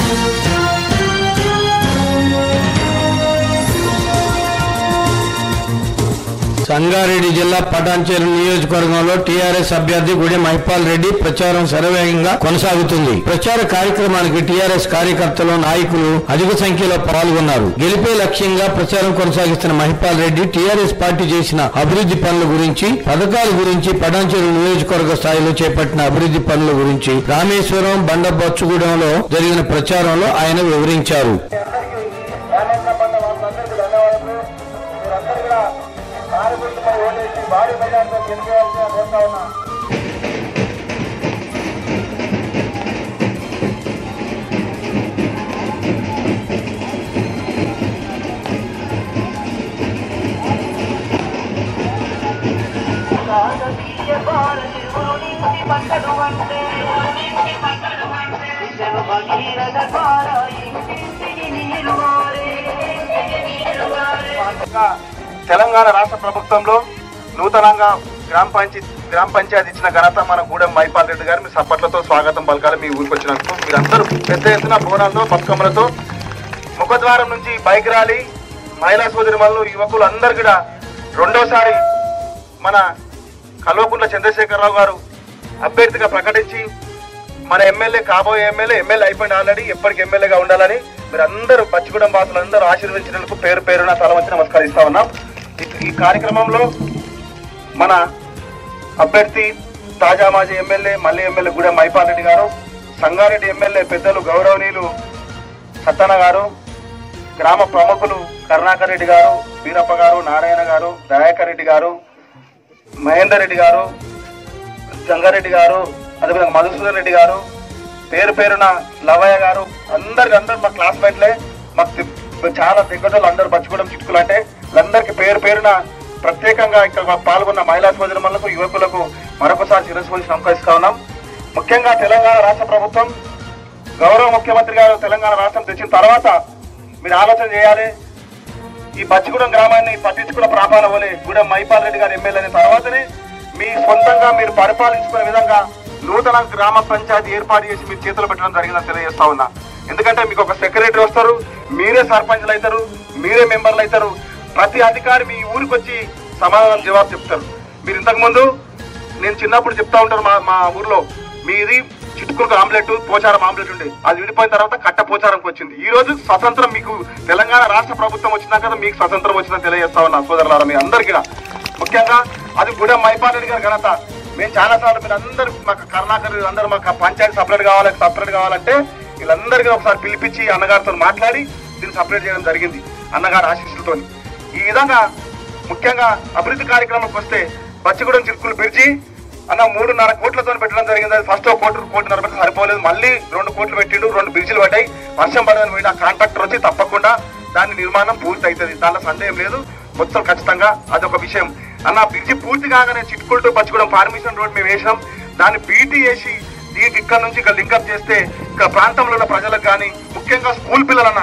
సంగారెడ్డి జిల్లా పటాన్చేరు నియోజకవర్గంలో టీఆర్ఎస్ అభ్యర్థి గుడి మహిపాల్ రెడ్డి ప్రచారం శరవేగంగా కొనసాగుతుంది ప్రచార కార్యక్రమానికి టీఆర్ఎస్ కార్యకర్తలు నాయకులు అధిక సంఖ్యలో పాల్గొన్నారు గెలిపే లక్ష్యంగా ప్రచారం కొనసాగిస్తున్న మహిపాల్ రెడ్డి టీఆర్ఎస్ పార్టీ చేసిన అభివృద్ధి పనుల గురించి పథకాల గురించి పటాన్చేరు నియోజకవర్గ స్థాయిలో చేపట్టిన అభివృద్ధి పనుల గురించి రామేశ్వరం బండ బొచ్చుగూడెంలో జరిగిన ప్రచారంలో ఆయన వివరించారు రామేశ్వర పంట వాళ్ళందరికీ ధన్యవాదాలు మీరందరూ కూడా కారు గుర్తుపై ఓటేసి భారీ మెజార్టీతో గెలిచేయాల్సిందిగా కోరుతా ఉన్నా కాకతీయ భారతిలోని ముని పంటను అంటే విజయ భగీరథ కార ఇంటింటికి నీరు మారే నీరు మారే ఇంకా తెలంగాణ రాష్ట్ర ప్రభుత్వంలో నూతనంగా గ్రామ పంచాయతీ గ్రామ పంచాయతీ ఇచ్చిన ఘనత మన గూడెం మైపాల్ రెడ్డి గారు మీ సప్పట్లతో స్వాగతం పలకాలి మీ ఊరికి వచ్చినందుకు మీరందరూ పెద్ద ఎత్తున బోనాలతో బతుకమ్మలతో ముఖద్వారం నుంచి బైక్ ర్యాలీ మహిళా సోదరి మనులు యువకులు అందరు కూడా రెండోసారి మన కల్వకుంట్ల చంద్రశేఖరరావు గారు అభ్యర్థిగా ప్రకటించి మన ఎమ్మెల్యే కాబోయే ఎమ్మెల్యే ఎమ్మెల్యే అయిపోయింది ఆల్రెడీ ఎప్పటికి ఎమ్మెల్యేగా ఉండాలని మీరు అందరూ పచ్చిగూడెం వాసులు అందరూ ఆశీర్వదించినందుకు పేరు పేరున తల వచ్చి నమస్కరిస్తా ఉన్నాం ఈ- ఈ కార్యక్రమంలో మన అభ్యర్థి తాజా మాజీ ఎమ్మెల్యే మళ్ళీ ఎమ్మెల్యే గూడెం మైపాల్ రెడ్డి గారు సంగారెడ్డి ఎమ్మెల్యే పెద్దలు గౌరవనీయులు సత్తన్న గారు గ్రామ ప్రముఖులు కరుణాకర్ రెడ్డి గారు వీరప్ప గారు నారాయణ గారు దయాకర్ రెడ్డి గారు మహేందర్ రెడ్డి గారు జంగారెడ్డి గారు అదేవిధంగా మధుసూదన్ రెడ్డి గారు పేరు పేరున లవయ్య గారు అందరికి అందరు మా క్లాస్మేట్లే మాకు తి- చాలా దిగ్గజలు అందరు పచ్చుకోవడం చిట్టుకులు అంటే వీళ్ళందరికీ పేరు పేరున ప్రత్యేకంగా ఇక్కడ మా పాల్గొన్న మహిళా సోదరులకు యువకులకు మరొకసారి శిరస్సు వచ్చి నమ్మకరిస్తా ఉన్నాం ముఖ్యంగా తెలంగాణ రాష్ట్ర ప్రభుత్వం గౌరవ ముఖ్యమంత్రి గారు తెలంగాణ రాష్ట్రం తెచ్చిన తర్వాత మీరు ఆలోచన చేయాలి ఈ బచ్చిగూడెం గ్రామాన్ని పట్టించుకున్న ప్రాపాల వలె గూడెం మైపాల్ రెడ్డి గారు ఎమ్మెల్యే అయిన తర్వాతనే మీ సొంతంగా మీరు పరిపాలించుకునే విధంగా నూతన గ్రామ పంచాయతీ ఏర్పాటు చేసి మీ చేతులు పెట్టడం జరిగిందని తెలియజేస్తా ఉన్నా ఎందుకంటే మీకు ఒక సెక్రటరీ వస్తారు మీరే సర్పంచ్లు అవుతారు మీరే మెంబర్లు అవుతారు ప్రతి అధికారి మీ ఊరికి వచ్చి సమాధానం జవాబు చెప్తారు మీరు ఇంతకు ముందు నేను చిన్నప్పుడు చెప్తా ఉంటాను మా మా ఊర్లో మీది చిట్టుకులకు ఆమ్లెట్ పోచారం ఆమ్లెట్ ఉండే అది విడిపోయిన తర్వాత కట్ట పోచారంకి వచ్చింది ఈ రోజు స్వతంత్రం మీకు తెలంగాణ రాష్ట్ర ప్రభుత్వం వచ్చినా కదా మీకు స్వతంత్రం వచ్చిందని తెలియజేస్తా ఉన్నా సోదరులారా మీ అందరికీ ముఖ్యంగా అది కూడా మైపాల్ రెడ్డి గారి ఘనత మేము చాలా సార్లు మీరు అందరూ మాకు కరుణాకర్ అందరూ మాకు పంచాయతీ సపరేట్ కావాలి సపరేట్ కావాలంటే వీళ్ళందరికీ ఒకసారి పిలిపించి అన్నగారితో మాట్లాడి దీన్ని సపరేట్ చేయడం జరిగింది అన్నగారి ఆశీస్సులతో ఈ విధంగా ముఖ్యంగా అభివృద్ధి కార్యక్రమంకి వస్తే బచ్చిగూడెం చిరుకులు బ్రిడ్జి అన్న మూడున్నర కోట్లతో పెట్టడం జరిగింది అది ఫస్ట్ ఒక కోటి కోటిన్నర పెట్టి సరిపోలేదు మళ్ళీ రెండు కోట్లు పెట్టిండు రెండు బ్రిడ్జిలు పడ్డాయి వర్షం పడదని పోయిన కాంట్రాక్టర్ వచ్చి తప్పకుండా దాని నిర్మాణం పూర్తి అవుతుంది దాంట్లో సందేహం లేదు మొత్తం ఖచ్చితంగా అదొక విషయం అన్న బ్రిడ్జి పూర్తి కాగానే చిట్కులతో పచ్చుకోవడం పర్మిషన్ రోడ్ మేము వేసినాం దాన్ని బీటీ వేసి దీనికి ఇక్కడ నుంచి ఇక్కడ లింకప్ చేస్తే ఇక్కడ ప్రాంతంలో ఉన్న ప్రజలకు కానీ ముఖ్యంగా స్కూల్ పిల్లలన్న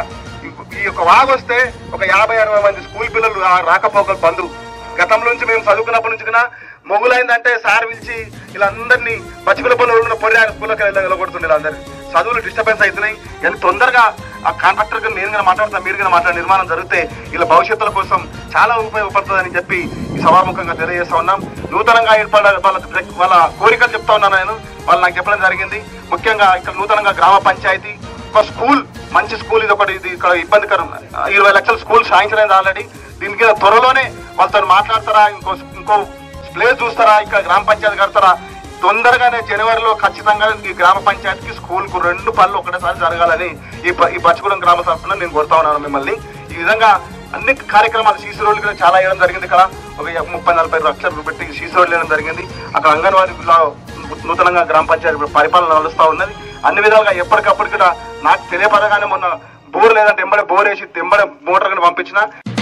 ఈ యొక్క వాగు వస్తే ఒక యాభై అరవై మంది స్కూల్ పిల్లలు ఆ రాకపోకలు బంధు గతంలో నుంచి మేము చదువుకున్నప్పటి నుంచి కూడా మొగులైందంటే సార్ పిలిచి వీళ్ళందరినీ బతుకుల పనులు ఉన్న పొడి ఆయన స్కూల్కి వెళ్ళగొడుతుండే వీళ్ళందరూ చదువులు డిస్టర్బెన్స్ అవుతున్నాయి ఎంత తొందరగా ఆ కాంట్రాక్టర్ నేను కూడా మాట్లాడుతున్నా మీరు కూడా మాట్లాడే నిర్మాణం జరిగితే వీళ్ళ భవిష్యత్తుల కోసం చాలా ఉపయోగపడుతుందని చెప్పి ఈ సభాముఖంగా తెలియజేస్తా ఉన్నాం నూతనంగా ఏర్పడ వాళ్ళ వాళ్ళ కోరికలు చెప్తా ఉన్నాను నేను వాళ్ళు నాకు చెప్పడం జరిగింది ముఖ్యంగా ఇక్కడ నూతనంగా గ్రామ పంచాయతీ ఒక స్కూల్ మంచి స్కూల్ ఇది ఒకటి ఇది ఇక్కడ ఇబ్బందికరం ఆ, ఇరవై లక్షల స్కూల్ సాధించలేదు ఆల్రెడీ దీనికి త్వరలోనే వాళ్ళతో మాట్లాడతారా ఇంకో ఇంకో ప్లేస్ చూస్తారా ఇక్కడ గ్రామ పంచాయతీ కడతారా తొందరగానే జనవరిలో ఖచ్చితంగా ఈ గ్రామ పంచాయతీకి స్కూల్ కు రెండు పనులు ఒకటేసారి జరగాలని ఈ ప- ఈ బచ్చగూడెం గ్రామ తరఫున నేను కోరుతా ఉన్నాను మిమ్మల్ని ఈ విధంగా అన్ని కార్యక్రమాలు సీసీ రోడ్లు కూడా చాలా వేయడం జరిగింది ఇక్కడ ఒక ముప్పై నలభై లక్షలు పెట్టి సీసీ రోడ్లు వేయడం జరిగింది అక్కడ అంగన్వాడీలో నూతనంగా గ్రామ పంచాయతీ పరిపాలన నడుస్తూ ఉన్నది అన్ని విధాలుగా ఎప్పటికప్పుడు కూడా నాకు తెలియపడగానే మొన్న బోర్ లేదంటే ఎంబడే బోర్ వేసి ఎంబడే మోటార్ పంపించిన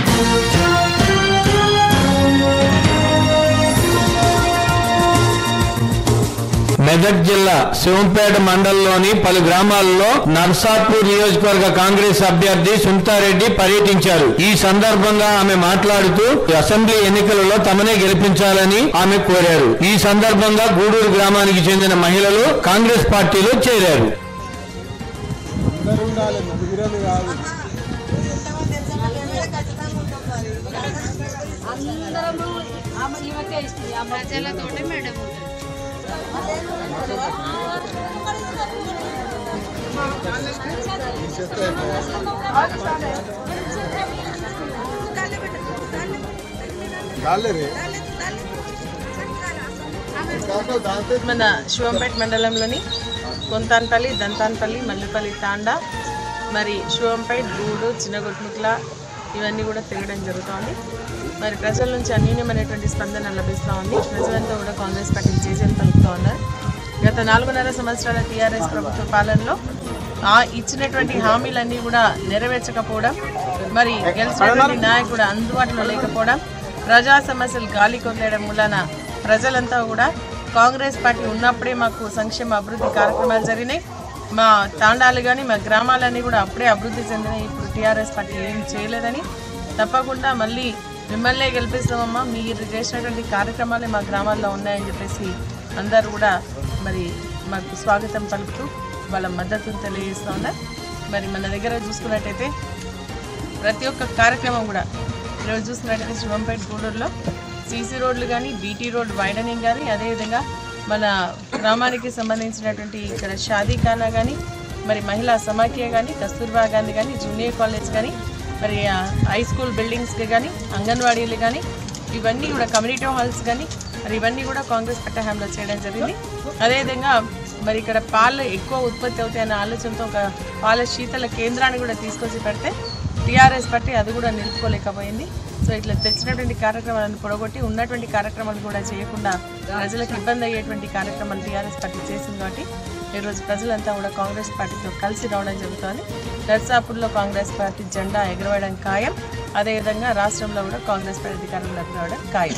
మెదక్ జిల్లా శివంపేట మండలంలోని పలు గ్రామాల్లో నర్సాపూర్ నియోజకవర్గ కాంగ్రెస్ అభ్యర్థి సునీతారెడ్డి పర్యటించారు ఈ సందర్భంగా ఆమె మాట్లాడుతూ అసెంబ్లీ ఎన్నికలలో తమనే గెలిపించాలని ఆమె కోరారు ఈ సందర్భంగా గూడూరు గ్రామానికి చెందిన మహిళలు కాంగ్రెస్ పార్టీలో చేరారు అందరము ఆమె ఈమెకే ఇస్తుంది ఆ ప్రజలతోటే మేడం మన శివంపేట మండలంలోని కొంతాన్పల్లి దంతాన్పల్లి మల్లిపల్లి తాండా మరి శివంపేట గూడు చిన్నగొట్ముట్ల ఇవన్నీ కూడా తిరగడం జరుగుతోంది మరి ప్రజల నుంచి అన్యూన్యమైనటువంటి స్పందన లభిస్తూ ఉంది ప్రజలంతా కూడా కాంగ్రెస్ పార్టీకి చేసేది పలుకుతూ ఉన్నారు గత నాలుగున్నర సంవత్సరాల టీఆర్ఎస్ ప్రభుత్వ పాలనలో ఆ ఇచ్చినటువంటి హామీలన్నీ కూడా నెరవేర్చకపోవడం మరి గెలిచినటువంటి నాయకుడు అందుబాటులో లేకపోవడం ప్రజా సమస్యలు గాలి కొట్టేయడం మూలన ప్రజలంతా కూడా కాంగ్రెస్ పార్టీ ఉన్నప్పుడే మాకు సంక్షేమ అభివృద్ధి కార్యక్రమాలు జరిగినాయి మా తాండాలు కానీ మా గ్రామాలన్నీ కూడా అప్పుడే అభివృద్ధి చెందినాయి ఇప్పుడు టీఆర్ఎస్ పార్టీ ఏం చేయలేదని తప్పకుండా మళ్ళీ మిమ్మల్నే గెలిపిస్తామమ్మా మీరు చేసినటువంటి కార్యక్రమాలే మా గ్రామాల్లో ఉన్నాయని చెప్పేసి అందరూ కూడా మరి మాకు స్వాగతం పలుకుతూ వాళ్ళ మద్దతును తెలియజేస్తూ ఉన్నారు మరి మన దగ్గర చూసుకున్నట్టయితే ప్రతి ఒక్క కార్యక్రమం కూడా ఈరోజు చూసినట్టయితే శివంపేట గూడూరులో సీసీ రోడ్లు కానీ బీటీ రోడ్ వైడనింగ్ కానీ అదేవిధంగా మన గ్రామానికి సంబంధించినటువంటి ఇక్కడ షాదీఖానా కానీ మరి మహిళా సమాఖ్య కానీ కస్తూర్బా గాంధీ కానీ జూనియర్ కాలేజ్ కానీ మరి ఆ, హై స్కూల్ బిల్డింగ్స్కి కానీ అంగన్వాడీలు కానీ ఇవన్నీ కూడా కమ్యూనిటీ హాల్స్ కానీ మరి ఇవన్నీ కూడా కాంగ్రెస్ పట్ట హ్యాంలో చేయడం జరిగింది అదేవిధంగా మరి ఇక్కడ పాలు ఎక్కువ ఉత్పత్తి అవుతాయన్న ఆలోచనతో ఒక పాల శీతల కేంద్రాన్ని కూడా తీసుకొచ్చి పెడితే టీఆర్ఎస్ పార్టీ అది కూడా నిలుపుకోలేకపోయింది సో ఇట్లా తెచ్చినటువంటి కార్యక్రమాలను పొడగొట్టి ఉన్నటువంటి కార్యక్రమాలు కూడా చేయకుండా ప్రజలకు ఇబ్బంది అయ్యేటువంటి కార్యక్రమాలు టీఆర్ఎస్ పార్టీ చేసింది కాబట్టి ఈరోజు ప్రజలంతా కూడా కాంగ్రెస్ పార్టీతో కలిసి రావడం జరుగుతోంది నర్సాపూర్లో కాంగ్రెస్ పార్టీ జెండా ఎగరవేయడం ఖాయం అదేవిధంగా రాష్ట్రంలో కూడా కాంగ్రెస్ పార్టీ అధికారంలోకి రావడం ఖాయం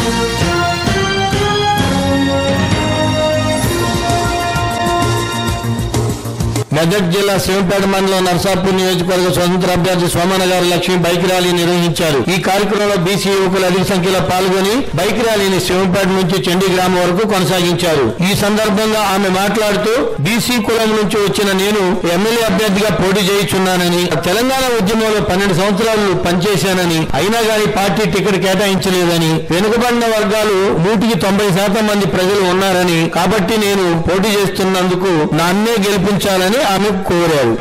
మెదక్ జిల్లా శివపేట మండలం నర్సాపూర్ నియోజకవర్గ స్వతంత్ర అభ్యర్థి సోమన్న గారి లక్ష్మి బైక్ ర్యాలీ నిర్వహించారు ఈ కార్యక్రమంలో బీసీ యువకులు అధిక సంఖ్యలో పాల్గొని బైక్ ర్యాలీని శివంపేట నుంచి చండీ గ్రామం వరకు కొనసాగించారు ఈ సందర్భంగా ఆమె మాట్లాడుతూ బీసీ కులం నుంచి వచ్చిన నేను ఎమ్మెల్యే అభ్యర్థిగా పోటీ చేయించున్నానని తెలంగాణ ఉద్యమంలో పన్నెండు సంవత్సరాలు పనిచేశానని అయినా గాని పార్టీ టికెట్ కేటాయించలేదని వెనుకబడిన వర్గాలు నూటికి తొంభై శాతం మంది ప్రజలు ఉన్నారని కాబట్టి నేను పోటీ చేస్తున్నందుకు నన్నే గెలిపించాలని ఆమె కోరారు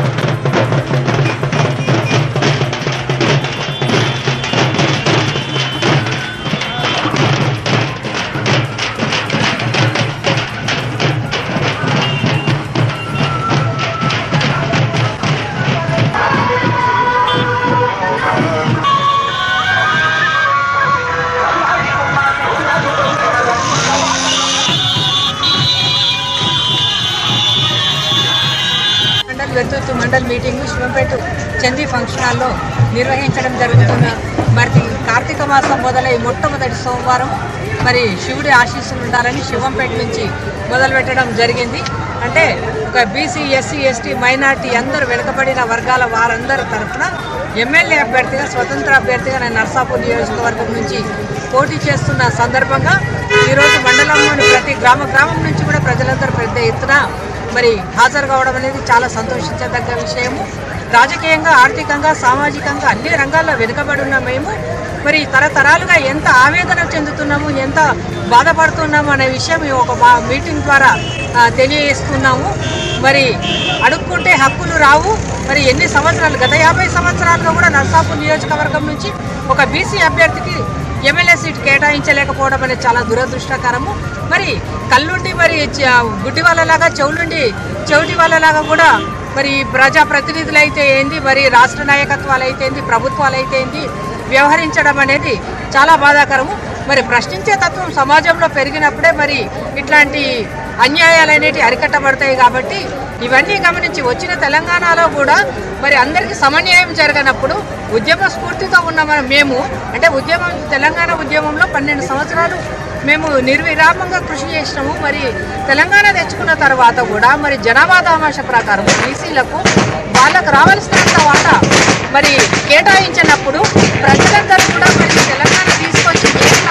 మండల్ వెతుతు మండల్ మీటింగ్ శివంపేట చందీ ఫంక్షన్ హాల్లో నిర్వహించడం జరుగుతుంది మరి కార్తీక మాసం మొదలై మొట్టమొదటి సోమవారం మరి శివుడి ఆశీస్సులు ఉండాలని శివంపేట నుంచి మొదలు పెట్టడం జరిగింది అంటే ఒక బీసీ ఎస్సీ ఎస్టీ మైనార్టీ అందరూ వెనుకబడిన వర్గాల వారందరి తరఫున ఎమ్మెల్యే అభ్యర్థిగా స్వతంత్ర అభ్యర్థిగా నేను నర్సాపూర్ నియోజకవర్గం నుంచి పోటీ చేస్తున్న సందర్భంగా ఈరోజు మండలంలోని ప్రతి గ్రామ గ్రామం నుంచి కూడా ప్రజలందరూ పెద్ద ఎత్తున మరి హాజరు కావడం అనేది చాలా సంతోషించదగ్గ విషయము రాజకీయంగా ఆర్థికంగా సామాజికంగా అన్ని రంగాల్లో వెనుకబడి ఉన్న మేము మరి తరతరాలుగా ఎంత ఆవేదన చెందుతున్నాము ఎంత బాధపడుతున్నాము అనే విషయం ఈ ఒక మా మీటింగ్ ద్వారా ఆ, తెలియజేస్తున్నాము మరి అడుక్కుంటే హక్కులు రావు మరి ఎన్ని సంవత్సరాలు గత యాభై సంవత్సరాలుగా కూడా నర్సాపూర్ నియోజకవర్గం నుంచి ఒక బీసీ అభ్యర్థికి ఎమ్మెల్యే సీట్ కేటాయించలేకపోవడం అనేది చాలా దురదృష్టకరము మరి కళ్ళుండి మరి చ- గుడ్డి వాళ్ళలాగా చెవులుండి చెవిటి వాళ్ళలాగా కూడా మరి ప్రజాప్రతినిధులు అయితే ఏంది మరి రాష్ట్ర నాయకత్వాలు అయితే ఏంది ప్రభుత్వాలు అయితే ఏంది వ్యవహరించడం అనేది చాలా బాధాకరము మరి ప్రశ్నించే తత్వం సమాజంలో పెరిగినప్పుడే మరి ఇట్లాంటి అన్యాయాలు అనేటివి అరికట్టబడతాయి కాబట్టి ఇవన్నీ గమనించి వచ్చిన తెలంగాణలో కూడా మరి అందరికీ సమన్యాయం జరగనప్పుడు ఉద్యమ స్ఫూర్తితో ఉన్న మన మేము అంటే ఉద్యమం తెలంగాణ ఉద్యమంలో పన్నెండు సంవత్సరాలు మేము నిర్విరామంగా కృషి చేసినాము మరి తెలంగాణ తెచ్చుకున్న తర్వాత కూడా మరి జనాభా దామాష ప్రకారం బీసీలకు వాళ్ళకు రావాల్సినంత వాటా మరి కేటాయించినప్పుడు ప్రజలందరూ కూడా మరి తెలంగాణ తీసుకొచ్చి ఏం లాభం? ఇంకా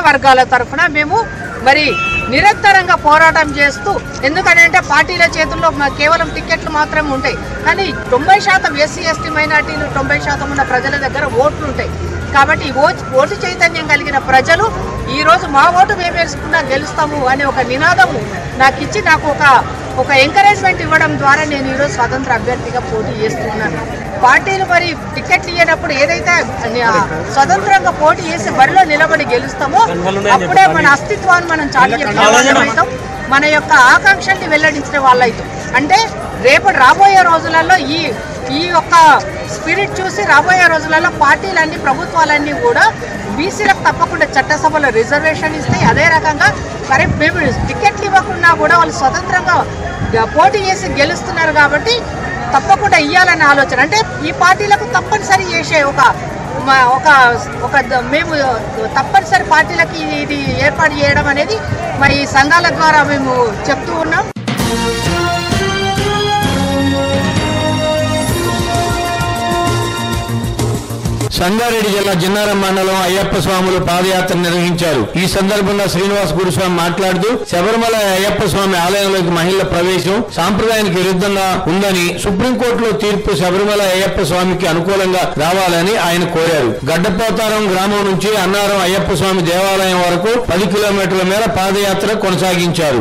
వర్గాల తరఫున మేము మరి నిరంతరంగా పోరాటం చేస్తూ ఎందుకంటే పార్టీల చేతుల్లో మ- కేవలం టికెట్లు మాత్రమే ఉంటాయి కానీ తొంభై శాతం ఎస్సీ ఎస్టీ మైనార్టీలు తొంభై శాతం ఉన్న ప్రజల దగ్గర ఓట్లు ఉంటాయి కాబట్టి ఓ- ఓటు చైతన్యం కలిగిన ప్రజలు ఈ రోజు మా ఓటు మేము వేసుకున్నా గెలుస్తాము అనే ఒక నినాదము నాకు ఇచ్చి నాకు ఒక ఒక ఎంకరేజ్మెంట్ ఇవ్వడం ద్వారా నేను ఈరోజు స్వతంత్ర అభ్యర్థిగా పోటీ చేస్తున్నాను పార్టీలు మరి టికెట్లు ఇవ్వనప్పుడు ఏదైతే ఆ, స్వతంత్రంగా పోటీ చేసి బరిలో నిలబడి గెలుస్తామో అప్పుడే మన అస్తిత్వాన్ని మనం చాటి చెప్పిన వాళ్ళం అవుతాం మన యొక్క ఆకాంక్షల్ని వెల్లడించిన వాళ్ళైతాం అంటే రేపు రాబోయే రోజులలో ఈ ఈ యొక్క స్పిరిట్ చూసి రాబోయే రోజులలో పార్టీలన్నీ ప్రభుత్వాలన్నీ కూడా బీసీలకు తప్పకుండా చట్టసభలో రిజర్వేషన్ ఇస్తాయి అదే రకంగా సరే మేము టికెట్లు ఇవ్వకుండా కూడా వాళ్ళు స్వతంత్రంగా గ- పోటీ చేసి గెలుస్తున్నారు కాబట్టి తప్పకుండా ఇవ్వాలనే ఆలోచన అంటే ఈ పార్టీలకు తప్పనిసరి చేసే ఒక మ- ఒక ఒక ద- మేము తప్పనిసరి పార్టీలకి ఇది- ఇది ఏర్పాటు చేయడం అనేది మరి ఈ సంఘాల ద్వారా మేము చెప్తూ ఉన్నాం సంగారెడ్డి జిల్లా జిన్నారం మండలం అయ్యప్ప స్వాములు పాదయాత్ర నిర్వహించారు ఈ సందర్భంగా శ్రీనివాస్ గురుస్వామి మాట్లాడుతూ శబరిమల అయ్యప్ప స్వామి ఆలయంలోకి మహిళల ప్రవేశం సాంప్రదాయానికి విరుద్ధంగా ఉందని సుప్రీంకోర్టులో తీర్పు శబరిమల అయ్యప్ప స్వామికి అనుకూలంగా రావాలని ఆయన కోరారు గడ్డపోతారం గ్రామం నుంచి అన్నారం అయ్యప్ప స్వామి దేవాలయం వరకు పది కిలోమీటర్ల మేర పాదయాత్ర కొనసాగించారు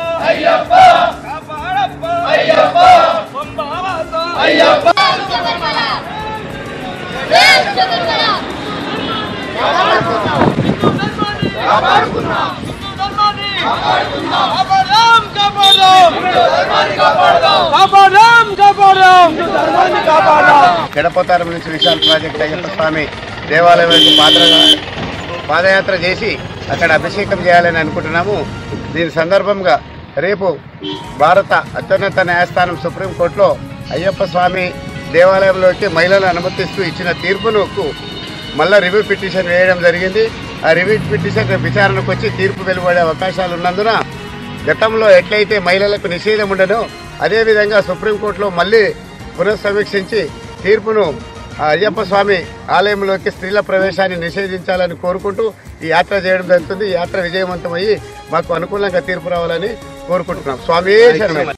గడపతారం నుంచి విశాల్ ప్రాజెక్ట్ అయ్యప్ప స్వామి దేవాలయం వైపు పాత్రగా పాదయాత్ర చేసి అక్కడ అభిషేకం చేయాలని అనుకుంటున్నాము దీని సందర్భంగా రేపు భారత అత్యున్నత న్యాయస్థానం సుప్రీంకోర్టులో అయ్యప్ప స్వామి దేవాలయంలోకి మహిళలు అనుమతిస్తూ ఇచ్చిన తీర్పును మళ్ళా రివ్యూ పిటిషన్ వేయడం జరిగింది ఆ రివ్యూ పిటిషన్ రేపు విచారణకు వచ్చి తీర్పు వెలువడే అవకాశాలు ఉన్నందున గతంలో ఎట్లయితే మహిళలకు నిషేధం ఉండదో అదేవిధంగా సుప్రీంకోర్టులో మళ్ళీ పునఃసమీక్షించి తీర్పును ఆ అయ్యప్ప స్వామి ఆలయంలోకి స్త్రీల ప్రవేశాన్ని నిషేధించాలని కోరుకుంటూ ఈ యాత్ర చేయడం జరుగుతుంది ఈ యాత్ర విజయవంతమయ్యి మాకు అనుకూలంగా తీర్పు రావాలని కోరుకుంటున్నాం స్వామి శరణం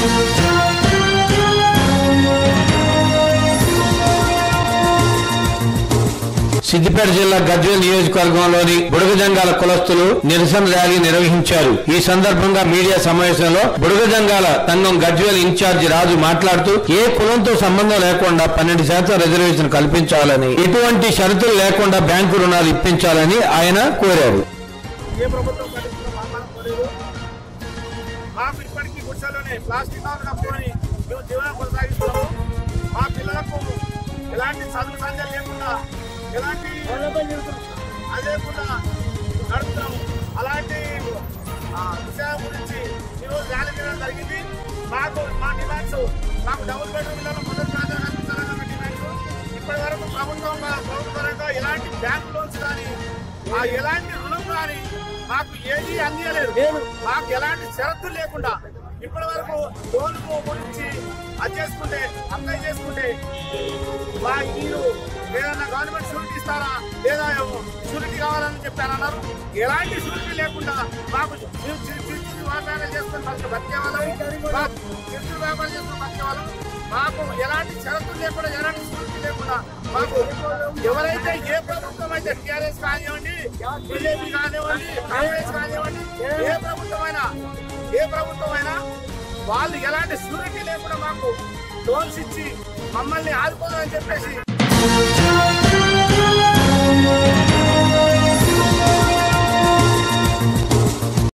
సిద్దిపేట జిల్లా గజ్వేల్ నియోజకవర్గంలోని బుడగజంగాల కులస్తులు నిరసన ర్యాలీ నిర్వహించారు ఈ సందర్భంగా మీడియా సమావేశంలో బుడగజంగాల సంఘం గజ్వేల్ ఇన్ఛార్జి రాజు మాట్లాడుతూ ఏ కులంతో సంబంధం లేకుండా పన్నెండు శాతం రిజర్వేషన్ కల్పించాలని ఎటువంటి షరతులు లేకుండా బ్యాంకు రుణాలు ఇప్పించాలని ఆయన కోరారు ఏ ప్రభుత్వం పట్టించుకున్న మామూలు పోలేదు మాకు ఇప్పటికీ గుడిసెలోనే ప్లాస్టిక్ కవర్ కప్పుకొని మేము జీవనం కొనసాగిస్తున్నాము మా పిల్లలకు ఎలాంటి చదువు సంధ్య లేకుండా ఎలాంటి అదే కూడా నడుపుతున్నాము అలాంటి ఆ, విషయాల గురించి ఈరోజు ర్యాలీ చేయడం జరిగింది మాకు మా డిమాండ్స్ మాకు డబుల్ బెడ్రూమ్ ఇళ్ళలో మొదటి ప్రాధాన్యత కల్పించాలని మా డిమాండ్స్ ఇప్పటి వరకు ప్రభుత్వం ప్రభుత్వ పరంగా ఎలాంటి బ్యాంక్ లోన్స్ కానీ ఆ ఎలాంటి రుణం కానీ మాకు ఏది అందియలేదు మాకు ఎలాంటి షరతులు లేకుండా ఇప్పటి వరకు లోన్ గురించి అది చేసుకుంటే అప్లై చేసుకుంటే మా మీరు ఏదైనా గవర్నమెంట్ షూరిటీ ఇస్తారా లేదా షూరిటీ కావాలని చెప్పారన్నారు ఎలాంటి షూరిటీ లేకుండా మాకు చిరు- చిరు- చిరు చిరు వ్యాపారాలు చేసుకుని బతికే బతికే వాళ్ళం మాకు చిరు చిరు వ్యాపారం చేసుకుని బతికే వాళ్ళం మాకు ఎలాంటి షరతులు లేకుండా ఎలాంటి షూరిటీ లేకుండా మాకు ఎవరైతే ఏ ప్రభుత్వం అయితే టీఆర్ఎస్ కానివ్వండి బీజేపీ కానివ్వండి కాంగ్రెస్ కానివ్వండి ఏ ప్రభుత్వమైనా ఏ ప్రభుత్వమైనా వాళ్ళు ఎలాంటి షూరిటీ లేకుండా మాకు లోన్స్ ఇచ్చి మమ్మల్ని ఆదుకోవాలని చెప్పేసి